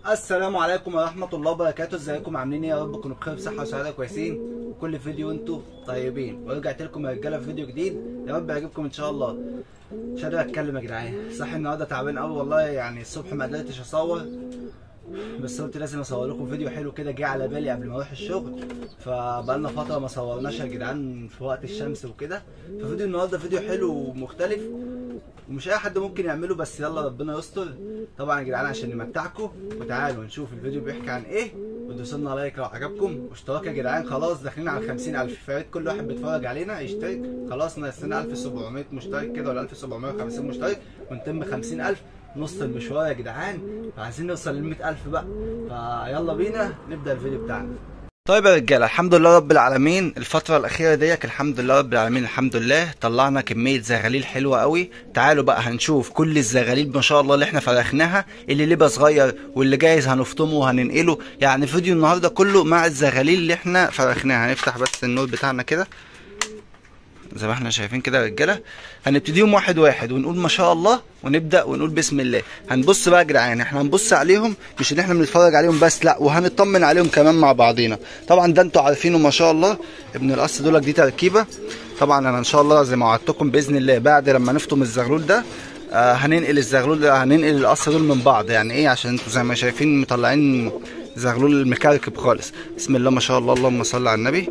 السلام عليكم ورحمة الله وبركاته ازيكم عاملين ايه يا رب تكونوا بخير بصحة وسعادة كويسين وكل فيديو انتوا طيبين ورجعت لكم يا رجالة في فيديو جديد يا رب يعجبكم ان شاء الله مش قادر اتكلم يا جدعان صح النهارده تعبان قوي والله يعني الصبح ما قدرتش اصور بس قلت لازم اصور لكم فيديو حلو كده جه على بالي قبل ما اروح الشغل فبقالنا فتره ما صورناش يا جدعان في وقت الشمس وكده ففيديو النهارده فيديو حلو ومختلف ومش اي حد ممكن يعمله بس يلا ربنا يستر طبعا يا جدعان عشان نمتعكم وتعالوا نشوف الفيديو بيحكي عن ايه ودوسوا لنا لايك لو عجبكم واشتراك يا جدعان خلاص داخلين على 50000 فياريت كل واحد بيتفرج علينا يشترك خلاص ناقصنا 1700 مشترك كده ولا 1750 مشترك ونتم 50000 نص المشوار يا جدعان فعايزين نوصل ل 100000 بقى فيلا بينا نبدا الفيديو بتاعنا طيب يا رجاله الحمد لله رب العالمين الفتره الاخيره ديك الحمد لله رب العالمين الحمد لله طلعنا كميه زغاليل حلوه قوي تعالوا بقى هنشوف كل الزغاليل ما شاء الله اللي احنا فرخناها اللي لبه صغير واللي جايز هنفطمه وهننقله يعني فيديو النهارده كله مع الزغاليل اللي احنا فرخناها هنفتح بس النور بتاعنا كده زي ما احنا شايفين كده يا رجاله هنبتديهم واحد واحد ونقول ما شاء الله ونبدا ونقول بسم الله هنبص بقى يا جدعان احنا هنبص عليهم مش ان احنا بنتفرج عليهم بس لا وهنطمن عليهم كمان مع بعضينا طبعا ده انتوا عارفينه ما شاء الله ابن القص دولك دي تركيبه طبعا انا ان شاء الله زي ما وعدتكم باذن الله بعد لما نفطم الزغلول ده آه هننقل الزغلول ده هننقل القص دول من بعض يعني ايه عشان انتوا زي ما شايفين مطلعين زغلول مكركب خالص بسم الله ما شاء الله اللهم صل على النبي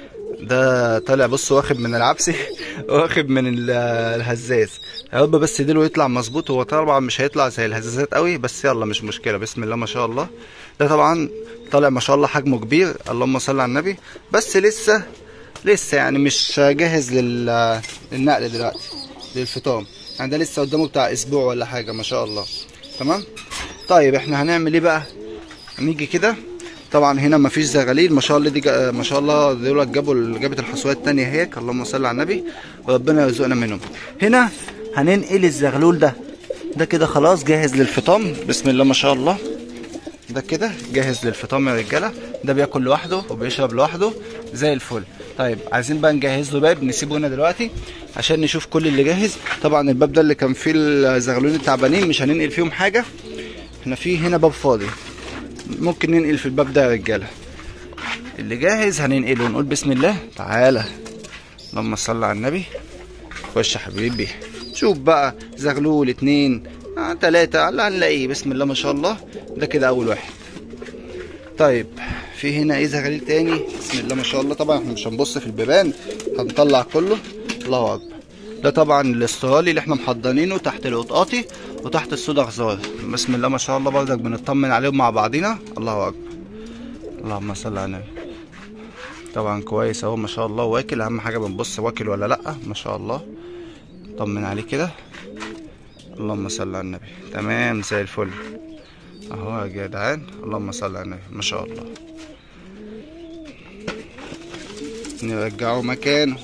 ده طالع بص واخد من العبسي واخد من ال- الهزاز يا رب بس ديله يطلع مظبوط هو طبعا مش هيطلع زي الهزازات قوي بس يلا مش مشكله بسم الله ما شاء الله ده طبعا طالع ما شاء الله حجمه كبير اللهم صل على النبي بس لسه لسه يعني مش جاهز لل للنقل دلوقتي للفطام يعني ده لسه قدامه بتاع اسبوع ولا حاجه ما شاء الله تمام طيب احنا هنعمل ايه بقى نيجي كده طبعا هنا مفيش زغاليل ما شاء الله دي جا- ما شاء الله دول جابوا جابت الحصوات التانية هيك اللهم صل على النبي وربنا يرزقنا منهم هنا هننقل الزغلول ده ده كده خلاص جاهز للفطام بسم الله ما شاء الله ده كده جاهز للفطام يا رجاله ده بياكل لوحده وبيشرب لوحده زي الفل طيب عايزين بقى نجهز له باب نسيبه هنا دلوقتي عشان نشوف كل اللي جاهز طبعا الباب ده اللي كان فيه الزغلولين التعبانين مش هننقل فيهم حاجه احنا فيه هنا باب فاضي ممكن ننقل في الباب ده يا رجاله اللي جاهز هننقله نقول بسم الله تعالى اللهم صل على النبي خش يا حبيبي شوف بقى زغلول اتنين آه تلاتة اللي هنلاقيه بسم الله ما شاء الله ده كده اول واحد طيب في هنا ايه زغاليل تاني بسم الله ما شاء الله طبعا احنا مش هنبص في البيبان هنطلع كله الله اكبر ده طبعا الاسترالي اللي احنا محضنينه تحت القطقاطي وتحت السودا غزار بسم الله ما شاء الله برضك بنطمن عليهم مع بعضينا الله اكبر اللهم صل على النبي طبعا كويس اهو ما شاء الله واكل اهم حاجه بنبص واكل ولا لا ما شاء الله طمن عليه كده اللهم صل على النبي تمام زي الفل اهو يا جدعان اللهم صل على النبي ما شاء الله نرجعه مكانه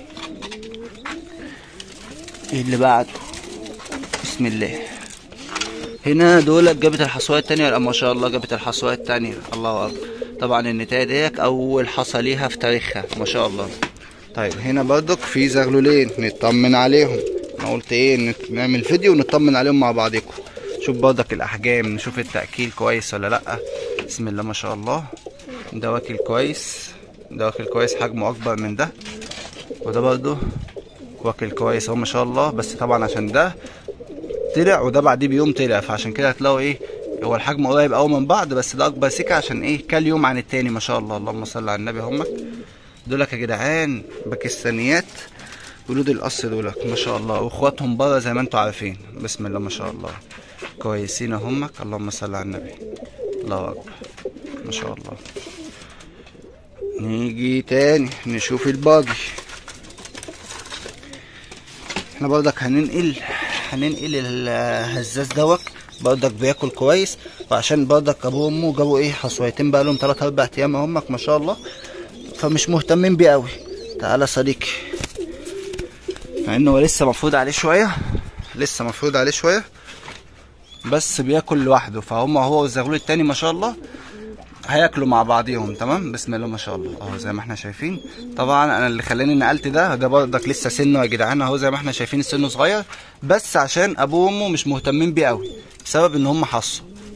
ايه اللي بعده بسم الله هنا دول جابت الحصوات التانية لا ما شاء الله جابت الحصوات التانية الله اكبر طبعا النتاية ديك اول حصى ليها في تاريخها ما شاء الله طيب هنا برضك في زغلولين نطمن عليهم انا قلت ايه نت- نعمل فيديو ونطمن عليهم مع بعضكم شوف برضك الاحجام نشوف التاكيل كويس ولا لا بسم الله ما شاء الله ده واكل كويس ده واكل كويس حجمه اكبر من ده وده برضه واكل كويس اهو ما شاء الله بس طبعا عشان ده طلع وده بعديه بيوم طلع فعشان كده هتلاقوا ايه هو الحجم قريب قوي من بعض بس ده اكبر سكه عشان ايه كل يوم عن التاني ما شاء الله اللهم صل على النبي همك دولك يا جدعان باكستانيات ولود القص دولك ما شاء الله واخواتهم بره زي ما انتوا عارفين بسم الله ما شاء الله كويسين همك اللهم صل على النبي الله اكبر ما شاء الله نيجي تاني نشوف الباقي احنا برضك هننقل هننقل الهزاز دوت برضك بياكل كويس وعشان برضك ابوه وامه جابوا ايه حصويتين بقى لهم 3 4 ايام اهمك ما شاء الله فمش مهتمين بيه قوي تعالى يا صديقي مع انه هو لسه مفروض عليه شويه لسه مفروض عليه شويه بس بياكل لوحده فهم هو والزغلول التاني ما شاء الله هياكلوا مع بعضيهم تمام بسم الله ما شاء الله اهو زي ما احنا شايفين طبعا انا اللي خلاني نقلت ده ده برضك لسه سنه يا جدعان اهو زي ما احنا شايفين سنه صغير بس عشان ابوه وامه مش مهتمين بيه قوي بسبب ان هم حصوا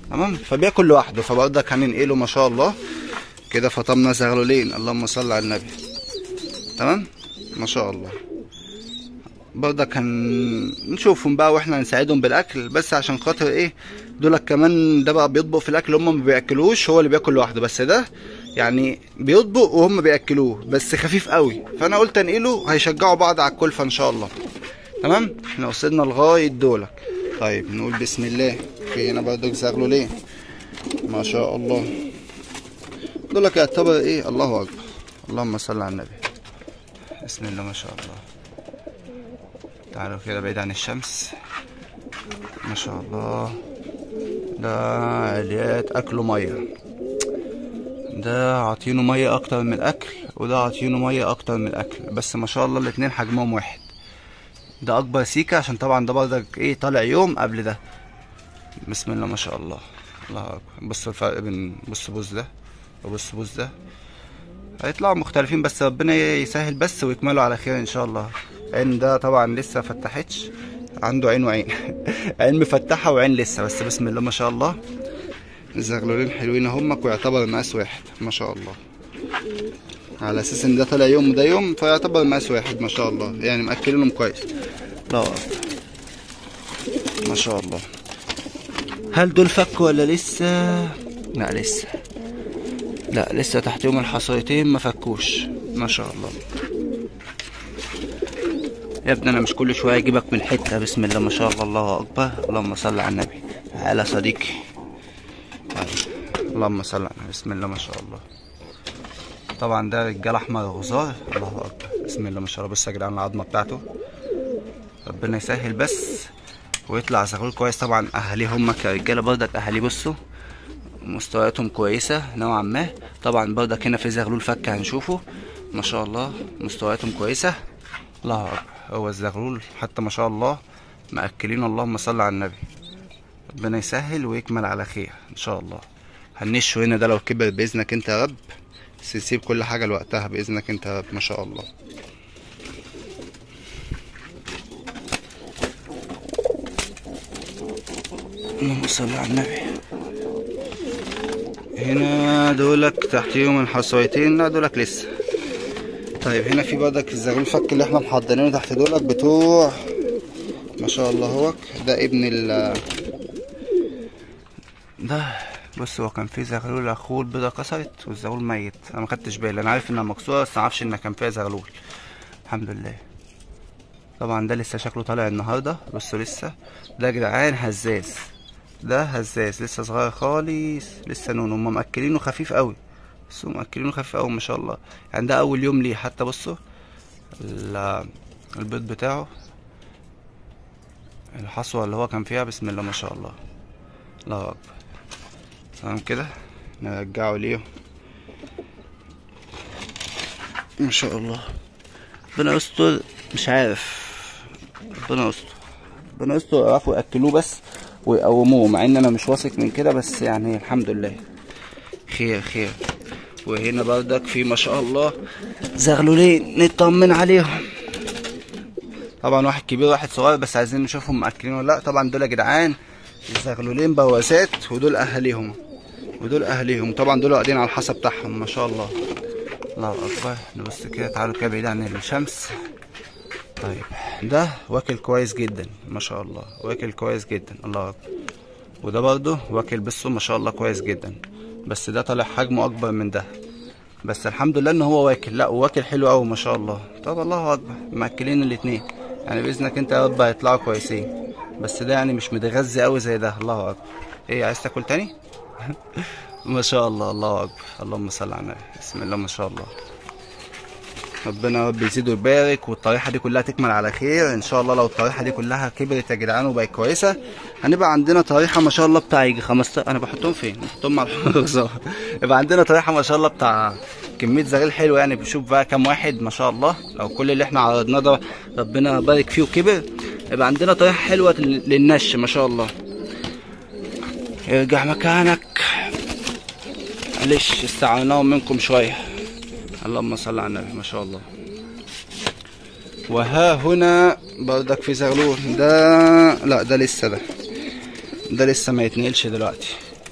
تمام فبياكل لوحده فبرضك هننقله ما شاء الله كده فطمنا زغلولين اللهم صل على النبي تمام ما شاء الله برضك هنشوفهم بقى واحنا نساعدهم بالاكل بس عشان خاطر ايه دول كمان ده بقى بيطبق في الاكل هم ما بياكلوش هو اللي بياكل لوحده بس ده يعني بيطبق وهم بياكلوه بس خفيف قوي فانا قلت انقله هيشجعوا بعض على الكلفه ان شاء الله تمام احنا وصلنا لغايه دولك طيب نقول بسم الله في هنا برضك زغلولين ما شاء الله دولك يعتبر ايه الله اكبر اللهم صل على النبي بسم الله ما شاء الله تعالوا كده بعيد عن الشمس ما شاء الله ده عاليات اكله ميه ده عاطينه ميه اكتر من الاكل وده عاطينه ميه اكتر من الاكل بس ما شاء الله الاتنين حجمهم واحد ده اكبر سيكا عشان طبعا ده برضك ايه طالع يوم قبل ده بسم الله ما شاء الله الله اكبر بصوا الفرق بين بص بوز ده وبص بوز ده هيطلعوا مختلفين بس ربنا يسهل بس ويكملوا على خير ان شاء الله عين ده طبعا لسه فتحتش عنده عين وعين عين مفتحه وعين لسه بس بسم الله ما شاء الله الزغلولين حلوين همك ويعتبر مقاس واحد ما شاء الله على اساس ان ده طالع يوم وده يوم فيعتبر مقاس واحد ما شاء الله يعني مأكلينهم كويس الله اكبر ما شاء الله هل دول فك ولا لسه لا لسه لا لسه تحتهم الحصيتين ما فكوش ما شاء الله يا ابني انا مش كل شويه اجيبك من حته بسم الله ما شاء الله الله اكبر اللهم صل على النبي تعالى صديقي تعالى. اللهم صل على النبي بسم الله ما شاء الله طبعا ده رجال احمر غزار الله اكبر بسم الله ما شاء الله بص يا جدعان العظمه بتاعته ربنا يسهل بس ويطلع زغلول كويس طبعا اهاليه هم كرجاله برضك اهاليه بصوا مستوياتهم كويسه نوعا ما طبعا برضك هنا في زغلول فك هنشوفه ما شاء الله مستوياتهم كويسه الله اكبر هو الزغلول حتى ما شاء الله مأكلين اللهم صل على النبي ربنا يسهل ويكمل على خير ان شاء الله هنشه هنا ده لو كبر باذنك انت يا رب بس نسيب كل حاجه لوقتها باذنك انت يا رب ما شاء الله اللهم صل على النبي هنا دولك تحتيهم الحصويتين لا دولك لسه طيب هنا في برضك الزغلول الفك اللي احنا محضرينه تحت دولك بتوع ما شاء الله هوك ده ابن ال ده بص هو كان في زغلول اخوه البيضه كسرت والزغلول ميت انا ما خدتش بالي انا عارف انها مكسوره بس ما اعرفش ان كان فيها زغلول الحمد لله طبعا ده لسه شكله طالع النهارده بصوا لسه ده يا جدعان هزاز ده هزاز لسه صغير خالص لسه نون هما مأكلينه خفيف قوي بس هم مأكلينه خفيف قوي ما شاء الله يعني ده اول يوم ليه حتى بصوا ال- البيض بتاعه الحصوة اللي هو كان فيها بسم الله ما شاء الله الله اكبر تمام كده نرجعه ليه ما شاء الله ربنا يستر مش عارف ربنا يستر ربنا يستر يعرفوا ياكلوه بس ويقوموه مع ان انا مش واثق من كده بس يعني الحمد لله خير خير وهنا بردك في ما شاء الله زغلولين نطمن عليهم طبعا واحد كبير واحد صغير بس عايزين نشوفهم مأكلين ولا لا طبعا دول يا جدعان الزغلولين بواسات ودول اهاليهم ودول اهاليهم طبعا دول قاعدين على الحصى بتاعهم ما شاء الله الله اكبر نبص كده تعالوا كده بعيد عن الشمس طيب ده واكل كويس جدا ما شاء الله واكل كويس جدا الله اكبر وده برضه واكل بصوا ما شاء الله كويس جدا بس ده طالع حجمه اكبر من ده بس الحمد لله ان هو واكل لا واكل حلو قوي ما شاء الله طب الله اكبر مأكلين الاتنين يعني باذنك انت يا رب هيطلعوا كويسين بس ده يعني مش متغذي قوي زي ده الله اكبر ايه عايز تاكل تاني ما شاء الله الله اكبر اللهم صل على النبي بسم الله ما شاء الله ربنا يا رب يزيد ويبارك والطريحه دي كلها تكمل على خير ان شاء الله لو الطريحه دي كلها كبرت يا جدعان وبقت كويسه هنبقى عندنا طريحه ما شاء الله بتاع يجي 15 انا بحطهم فين بحطهم مع الحمص يبقى عندنا طريحه ما شاء الله بتاع كميه زغيل حلو يعني بشوف بقى كام واحد ما شاء الله لو كل اللي احنا عرضناه ده ربنا يبارك فيه وكبر يبقى عندنا طريحه حلوه للنش ما شاء الله ارجع مكانك معلش استعناهم منكم شويه اللهم صل على النبي ما شاء الله وها هنا بردك في زغلول ده لا ده لسه ده ده لسه ما يتنقلش دلوقتي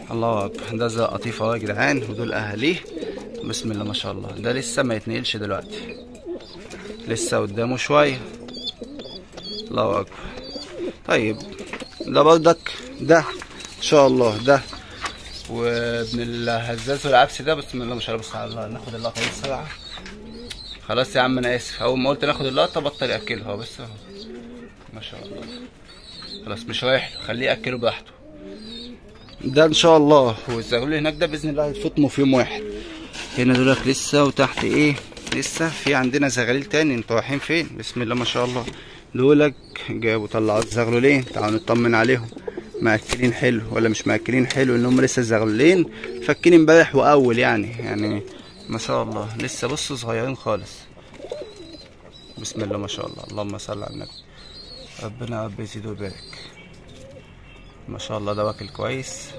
الله اكبر ده زي قطيف اهو يا جدعان ودول اهاليه بسم الله ما شاء الله ده لسه ما يتنقلش دلوقتي لسه قدامه شويه الله اكبر طيب ده برضك ده ان شاء الله ده وابن الهزاز والعبس ده بسم الله ما شاء الله بص على الله ناخد اللقطه دي بسرعه خلاص يا عم انا اسف اول ما قلت ناخد اللقطه بطل ياكلها بس اهو ما شاء الله خلاص مش رايح له خليه ياكله براحته ده ان شاء الله والزغلول هناك ده باذن الله هيتفطموا في يوم واحد هنا دولك لسه وتحت ايه لسه في عندنا زغاليل تاني انتوا رايحين فين بسم الله ما شاء الله دولك جابوا طلعوا الزغلولين تعالوا نطمن عليهم مأكلين حلو ولا مش مأكلين حلو ان هم لسه زغلولين فكين امبارح واول يعني يعني ما شاء الله لسه بصوا صغيرين خالص بسم الله ما شاء الله اللهم صل على النبي ربنا يا رب يزيد ويبارك ما شاء الله ده واكل كويس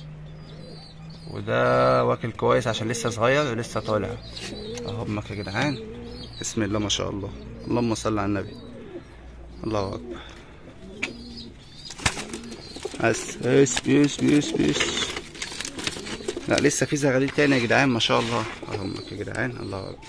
وده واكل كويس عشان لسه صغير ولسه طالع اهو امك يا جدعان بسم الله ما شاء الله اللهم صل على النبي الله اكبر بس بس بس بس بس لا لسه في زغاليل تاني يا جدعان ما شاء الله اهو امك يا جدعان الله اكبر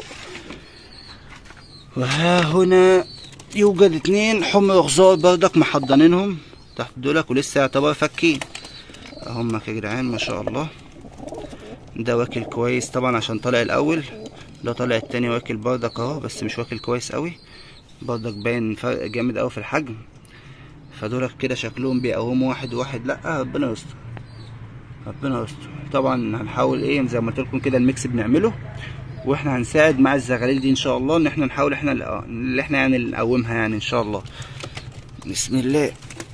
وها هنا يوجد اتنين حمر غزار بردك محضنينهم تحت دولك ولسه يعتبر فكين همك يا جدعان ما شاء الله ده واكل كويس طبعا عشان طالع الاول ده طالع التاني واكل بردك اهو بس مش واكل كويس قوي بردك باين فرق جامد قوي في الحجم فدولك كده شكلهم بيقوموا واحد واحد لا ربنا يستر ربنا يستر طبعا هنحاول ايه زي ما قلت لكم كده الميكس بنعمله واحنا هنساعد مع الزغاليل دي ان شاء الله ان احنا نحاول احنا اللي احنا يعني نقومها يعني ان شاء الله بسم الله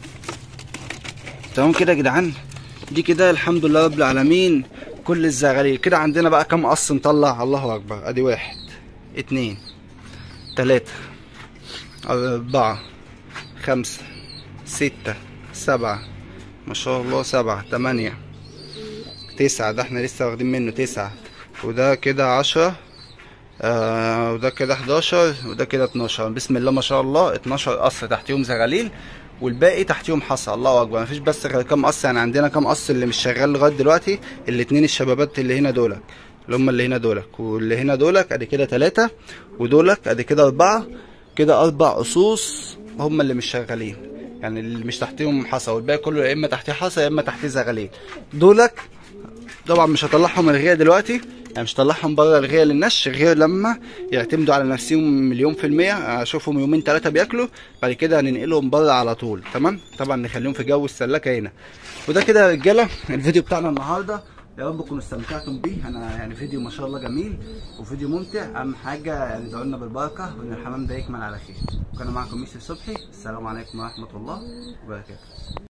تمام كده يا جدعان دي كده الحمد لله رب العالمين كل الزغاليل كده عندنا بقى كام قص نطلع الله اكبر ادي واحد اتنين تلاتة اربعة خمسة ستة سبعة ما شاء الله سبعة تمانية تسعة ده احنا لسه واخدين منه تسعة وده كده عشرة آه وده كده حداشر وده كده اتناشر بسم الله ما شاء الله اتناشر قص تحتيهم زغاليل والباقي تحتيهم حصى الله اكبر مفيش بس غير كام قص يعني عندنا كام قص اللي مش شغال لغايه دلوقتي الاتنين الشبابات اللي هنا دولك اللي هم اللي هنا دولك واللي هنا دولك ادي كده تلاتة ودولك ادي كده اربعة كده اربع قصوص هم اللي مش شغالين يعني اللي مش تحتيهم حصى والباقي كله يا اما تحتيه حصى يا اما تحتيه زغاليل دولك طبعا مش هطلعهم الغيه دلوقتي يعني مش هطلعهم بره الغيه للنش غير لما يعتمدوا على نفسهم مليون في المية اشوفهم يومين ثلاثة بياكلوا بعد كده هننقلهم بره على طول تمام طبعا نخليهم في جو السلاكة هنا وده كده يا رجالة الفيديو بتاعنا النهاردة يا رب تكونوا استمتعتم بيه انا يعني فيديو ما شاء الله جميل وفيديو ممتع اهم حاجه يعني ادعوا لنا بالبركه وان الحمام ده يكمل على خير وكان معكم ميسي الصبحي السلام عليكم ورحمه الله وبركاته